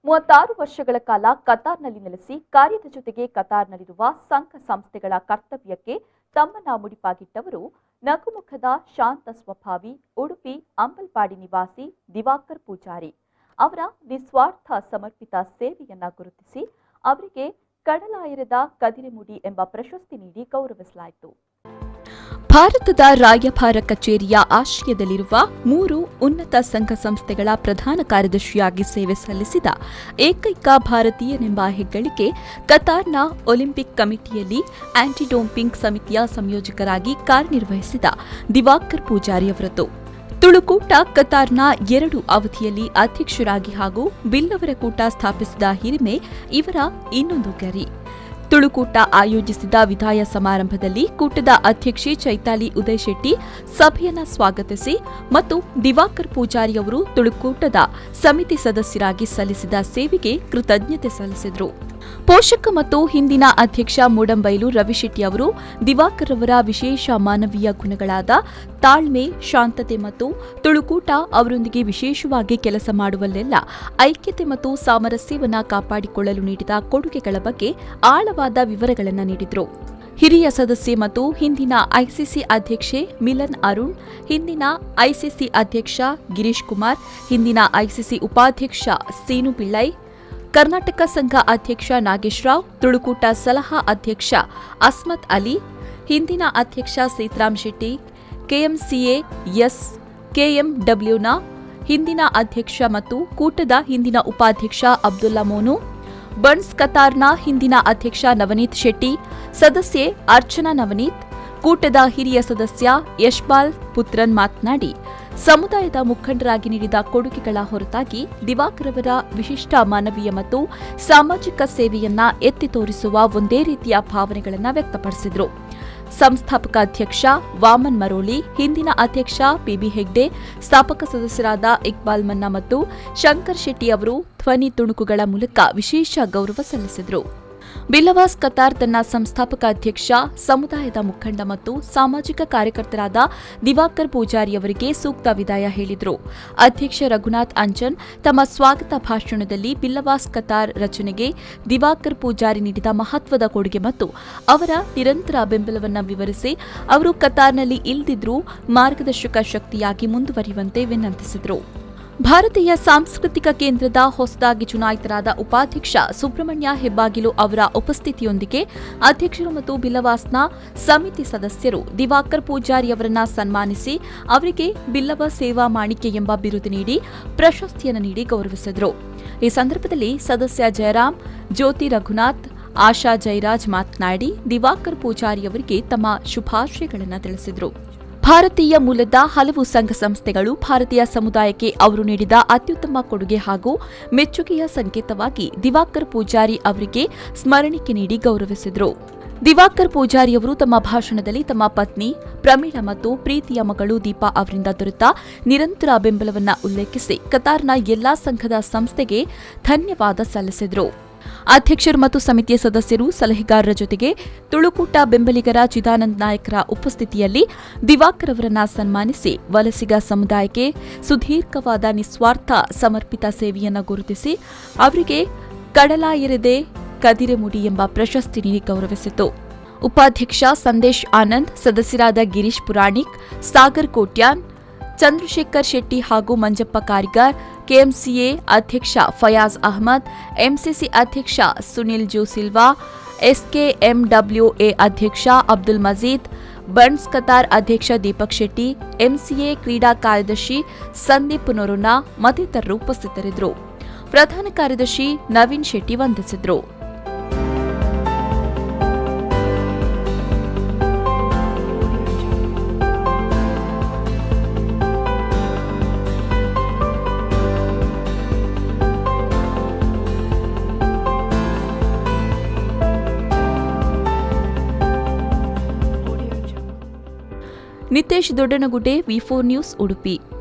ಮೂವತ್ತಾರು ವರ್ಷಗಳ ಕಾಲ ಕತಾರ್ನಲ್ಲಿ ನೆಲೆಸಿ ಕಾರ್ಯದ ಜೊತೆಗೆ ಕತಾರ್ನಲ್ಲಿರುವ ಸಂಘ ಸಂಸ್ಥೆಗಳ ಕರ್ತವ್ಯಕ್ಕೆ ತಮ್ಮನ್ನ ಮುಡಿಪಾಗಿಟ್ಟವರು ನಗುಮುಖದ ಶಾಂತ ಸ್ವಭಾವಿ ಉಡುಪಿ ಅಂಬಲ್ಪಾಡಿ ನಿವಾಸಿ ದಿವಾಕರ್ ಪೂಜಾರಿ ಅವರ ನಿಸ್ವಾರ್ಥ ಸಮರ್ಪಿತ ಸೇವೆಯನ್ನ ಗುರುತಿಸಿ ಅವರಿಗೆ ಕಡಲಾಯರದ ಕದಿರೆಮುಡಿ ಎಂಬ ಪ್ರಶಸ್ತಿ ನೀಡಿ ಗೌರವಿಸಲಾಯಿತು ಭಾರತದ ರಾಯಭಾರ ಕಚೇರಿಯ ಆಶ್ರಯದಲ್ಲಿರುವ ಮೂರು ಉನ್ನತ ಸಂಘ ಸಂಸ್ಥೆಗಳ ಪ್ರಧಾನ ಕಾರ್ಯದರ್ಶಿಯಾಗಿ ಸೇವೆ ಸಲ್ಲಿಸಿದ ಏಕೈಕ ಭಾರತೀಯನೆಂಬ ಹೆಗ್ಗಳಿಕೆ ಕತಾರ್ನ ಒಲಿಂಪಿಕ್ ಕಮಿಟಿಯಲ್ಲಿ ಆಂಟಿ ಡೋಪಿಂಗ್ ಸಮಿತಿಯ ಸಂಯೋಜಕರಾಗಿ ಕಾರ್ಯನಿರ್ವಹಿಸಿದ ದಿವಾಕರ್ ಪೂಜಾರಿ ಅವರದ್ದು ತುಳುಕೂಟ ಕತಾರ್ನ ಎರಡು ಅವಧಿಯಲ್ಲಿ ಅಧ್ಯಕ್ಷರಾಗಿ ಹಾಗೂ ಬಿಲ್ಲವರ ಕೂಟ ಸ್ಥಾಪಿಸಿದ ಹಿರಿಮೆ ಇವರ ಇನ್ನೊಂದು ಗರಿ ತುಳುಕೂಟ ಆಯೋಜಿಸಿದ ವಿದಾಯ ಸಮಾರಂಭದಲ್ಲಿ ಕೂಟದ ಅಧ್ಯಕ್ಷೆ ಚೈತಾಲಿ ಉದಯ್ ಶೆಟ್ಟಿ ಸಭೆಯನ್ನ ಸ್ವಾಗತಿಸಿ ಮತ್ತು ದಿವಾಕರ್ ಪೂಜಾರಿ ಅವರು ತುಳುಕೂಟದ ಸಮಿತಿ ಸದಸ್ಯರಾಗಿ ಸಲ್ಲಿಸಿದ ಸೇವೆಗೆ ಕೃತಜ್ಞತೆ ಸಲ್ಲಿಸಿದರು ಪೋಷಕ ಮತ್ತು ಹಿಂದಿನ ಅಧ್ಯಕ್ಷ ಮೂಡಂಬೈಲು ರವಿಶೆಟ್ಟಿ ಅವರು ದಿವಾಕರ್ ಅವರ ವಿಶೇಷ ಮಾನವೀಯ ಗುಣಗಳಾದ ತಾಳ್ಮೆ ಶಾಂತತೆ ಮತ್ತು ತುಳುಕೂಟ ಅವರೊಂದಿಗೆ ವಿಶೇಷವಾಗಿ ಕೆಲಸ ಮಾಡುವಲ್ಲೆಲ್ಲ ಐಕ್ಯತೆ ಮತ್ತು ಸಾಮರಸ್ಯವನ್ನ ಕಾಪಾಡಿಕೊಳ್ಳಲು ನೀಡಿದ ಕೊಡುಗೆಗಳ ಬಗ್ಗೆ ಆಳವಾದ ವಿವರಗಳನ್ನು ನೀಡಿದರು ಹಿರಿಯ ಸದಸ್ಯೆ ಮತ್ತು ಹಿಂದಿನ ಐಸಿಸಿ ಅಧ್ಯಕ್ಷೆ ಮಿಲನ್ ಅರುಣ್ ಹಿಂದಿನ ಐಸಿಸಿ ಅಧ್ಯಕ್ಷ ಗಿರೀಶ್ ಕುಮಾರ್ ಹಿಂದಿನ ಐಸಿಸಿ ಉಪಾಧ್ಯಕ್ಷ ಸೀನು ಪಿಳ್ಳೈ ಕರ್ನಾಟಕ ಸಂಘ ಅಧ್ಯಕ್ಷ ನಾಗೇಶ್ರಾವ್ ತುಳುಕೂಟ ಸಲಹಾ ಅಧ್ಯಕ್ಷ ಅಸ್ಮತ್ ಅಲಿ ಹಿಂದಿನ ಅಧ್ಯಕ್ಷ ಸೀತಾರಾಮ್ ಶೆಟ್ಟಿ ಕೆಎಂಸಿಎ ಎಸ್ ಕೆಎಂಡಬ್ಲ್ಯೂನ ಹಿಂದಿನ ಅಧ್ಯಕ್ಷ ಮತ್ತು ಕೂಟದ ಹಿಂದಿನ ಉಪಾಧ್ಯಕ್ಷ ಅಬ್ದುಲ್ಲಾ ಮೋನು ಬನ್ಸ್ ಕತಾರ್ನ ಹಿಂದಿನ ಅಧ್ಯಕ್ಷ ನವನೀತ್ ಶೆಟ್ಟಿ ಸದಸ್ಯೆ ಅರ್ಚನಾ ನವನೀತ್ ಕೂಟದ ಹಿರಿಯ ಸದಸ್ಯ ಯಶ್ಪಾಲ್ ಪುತ್ರನ್ ಮಾತನಾಡಿ ಸಮುದಾಯದ ಮುಖಂಡರಾಗಿ ನೀಡಿದ ಕೊಡುಗೆಗಳ ಹೊರತಾಗಿ ದಿವಾಕರ್ ಅವರ ವಿಶಿಷ್ಟ ಮಾನವೀಯ ಮತ್ತು ಸಾಮಾಜಿಕ ಸೇವೆಯನ್ನ ಎತ್ತಿ ತೋರಿಸುವ ಒಂದೇ ರೀತಿಯ ಭಾವನೆಗಳನ್ನು ವ್ಯಕ್ತಪಡಿಸಿದರು ಸಂಸ್ಥಾಪಕ ಅಧ್ಯಕ್ಷ ವಾಮನ್ ಮರೋಳಿ ಹಿಂದಿನ ಅಧ್ಯಕ್ಷ ಪಿಬಿ ಹೆಗ್ಡೆ ಸ್ಥಾಪಕ ಸದಸ್ಯರಾದ ಇಕ್ಬಾಲ್ ಮನ್ನಾ ಮತ್ತು ಶಂಕರ್ ಶೆಟ್ಟಿ ಅವರು ಧ್ವನಿ ತುಣುಕುಗಳ ಮೂಲಕ ವಿಶೇಷ ಗೌರವ ಸಲ್ಲಿಸಿದರು ಬಿಲ್ಲವಾಸ್ ಕತಾರ್ ತನ್ನ ಸಂಸ್ಥಾಪಕ ಅಧ್ಯಕ್ಷ ಸಮುದಾಯದ ಮುಖಂಡ ಮತ್ತು ಸಾಮಾಜಿಕ ಕಾರ್ಯಕರ್ತರಾದ ದಿವಾಕರ್ ಪೂಜಾರಿ ಅವರಿಗೆ ಸೂಕ್ತ ವಿದಾಯ ಹೇಳಿದರು ಅಧ್ಯಕ್ಷ ರಘುನಾಥ್ ಅಂಜನ್ ತಮ್ಮ ಸ್ವಾಗತ ಭಾಷಣದಲ್ಲಿ ಬಿಲ್ಲವಾಸ್ ಕತಾರ್ ರಚನೆಗೆ ದಿವಾಕರ್ ಪೂಜಾರಿ ನೀಡಿದ ಮಹತ್ವದ ಕೊಡುಗೆ ಮತ್ತು ಅವರ ನಿರಂತರ ಬೆಂಬಲವನ್ನು ವಿವರಿಸಿ ಅವರು ಕತಾರ್ನಲ್ಲಿ ಇಲ್ದಿದ್ರೂ ಮಾರ್ಗದರ್ಶಕ ಶಕ್ತಿಯಾಗಿ ಮುಂದುವರಿಯುವಂತೆ ವಿನಂತಿಸಿದರು ಭಾರತೀಯ ಸಾಂಸ್ಕೃತಿಕ ಕೇಂದ್ರದ ಹೊಸದಾಗಿ ಚುನಾಯಿತರಾದ ಉಪಾಧ್ಯಕ್ಷ ಸುಬ್ರಹ್ಮಣ್ಯ ಹೆಬ್ಬಾಗಿಲು ಅವರ ಉಪಸ್ಥಿತಿಯೊಂದಿಗೆ ಅಧ್ಯಕ್ಷರು ಮತ್ತು ಬಿಲ್ಲವಾಸ್ನ ಸಮಿತಿ ಸದಸ್ಯರು ದಿವಾಕರ್ ಪೂಜಾರಿ ಅವರನ್ನ ಸನ್ಮಾನಿಸಿ ಅವರಿಗೆ ಬಿಲ್ಲವ ಸೇವಾ ಮಾಣಿಕೆ ಎಂಬ ಬಿರುದು ನೀಡಿ ಪ್ರಶಸ್ತಿಯನ್ನು ನೀಡಿ ಗೌರವಿಸಿದರು ಈ ಸಂದರ್ಭದಲ್ಲಿ ಸದಸ್ಯ ಜಯರಾಮ್ ಜ್ಯೋತಿ ರಘುನಾಥ್ ಆಶಾ ಜಯರಾಜ್ ಮಾತನಾಡಿ ದಿವಾಕರ್ ಪೂಜಾರಿ ಅವರಿಗೆ ತಮ್ಮ ಶುಭಾಶಯಗಳನ್ನು ತಿಳಿಸಿದರು ಭಾರತೀಯ ಮೂಲದ ಹಲವು ಸಂಘ ಸಂಸ್ಥೆಗಳು ಭಾರತೀಯ ಸಮುದಾಯಕ್ಕೆ ಅವರು ನೀಡಿದ ಅತ್ಯುತ್ತಮ ಕೊಡುಗೆ ಹಾಗೂ ಮೆಚ್ಚುಗೆಯ ಸಂಕೇತವಾಗಿ ದಿವಾಕರ್ ಪೂಜಾರಿ ಅವರಿಗೆ ಸ್ಮರಣಿಕೆ ನೀಡಿ ಗೌರವಿಸಿದರು ದಿವಾಕರ್ ಪೂಜಾರಿ ಅವರು ತಮ್ಮ ಭಾಷಣದಲ್ಲಿ ತಮ್ಮ ಪತ್ನಿ ಪ್ರಮೀಳಾ ಮತ್ತು ಪ್ರೀತಿಯ ಮಗಳು ದೀಪಾ ಅವರಿಂದ ದೊರೆತ ನಿರಂತರ ಬೆಂಬಲವನ್ನು ಉಲ್ಲೇಖಿಸಿ ಕತಾರ್ನ ಎಲ್ಲಾ ಸಂಘದ ಸಂಸ್ಥೆಗೆ ಧನ್ಯವಾದ ಸಲ್ಲಿಸಿದರು ಅಧ್ಯಕ್ಷರು ಮತ್ತು ಸಮಿತಿಯ ಸದಸ್ಯರು ಸಲಹೆಗಾರರ ಜೊತೆಗೆ ತುಳುಕೂಟ ಬೆಂಬಲಿಗರ ಚಿದಾನಂದ್ ನಾಯಕರ ಉಪಸ್ಥಿತಿಯಲ್ಲಿ ದಿವಾಕರ್ ಅವರನ್ನ ಸನ್ಮಾನಿಸಿ ವಲಸಿಗ ಸಮುದಾಯಕ್ಕೆ ಸುದೀರ್ಘವಾದ ನಿಸ್ವಾರ್ಥ ಸಮರ್ಪಿತ ಸೇವೆಯನ್ನು ಗುರುತಿಸಿ ಅವರಿಗೆ ಕಡಲಾಯರದೆ ಕದಿರೆಮುಡಿ ಎಂಬ ಪ್ರಶಸ್ತಿ ನೀಡಿ ಗೌರವಿಸಿತು ಉಪಾಧ್ಯಕ್ಷ ಸಂದೇಶ್ ಆನಂದ್ ಸದಸ್ಯರಾದ ಗಿರೀಶ್ ಪುರಾಣಿಕ್ ಸಾಗರ್ ಕೋಟ್ಯಾನ್ ಚಂದ್ರಶೇಖರ್ ಶೆಟ್ಟಿ ಹಾಗೂ ಮಂಜಪ್ಪ ಕಾರಿಗಾರ್ ಕೆಎಂಸಿಎ ಅಧ್ಯಕ್ಷ ಫಯಾಜ್ ಅಹಮದ್ ಎಂಸಿಸಿ ಅಧ್ಯಕ್ಷ ಸುನಿಲ್ ಜೋಸಿಲ್ವಾ ಎಸ್ಕೆಎಂಡಬ್ಲ್ಯೂಎ ಅಧ್ಯಕ್ಷ ಅಬ್ದುಲ್ ಮಜೀದ್ ಬನ್ಸ್ ಕತಾರ್ ಅಧ್ಯಕ್ಷ ದೀಪಕ್ ಶೆಟ್ಟಿ ಎಂಸಿಎ ಕ್ರೀಡಾ ಕಾರ್ಯದರ್ಶಿ ಸಂದೀಪ್ ನೊರುನಾ ಮತ್ತಿತರರು ಉಪಸ್ಥಿತರಿದ್ದರು ಪ್ರಧಾನ ಕಾರ್ಯದರ್ಶಿ ನವೀನ್ ಶೆಟ್ಟಿ ವಂದಿಸಿದರು Nitesh Doddanagudde V four news Udupi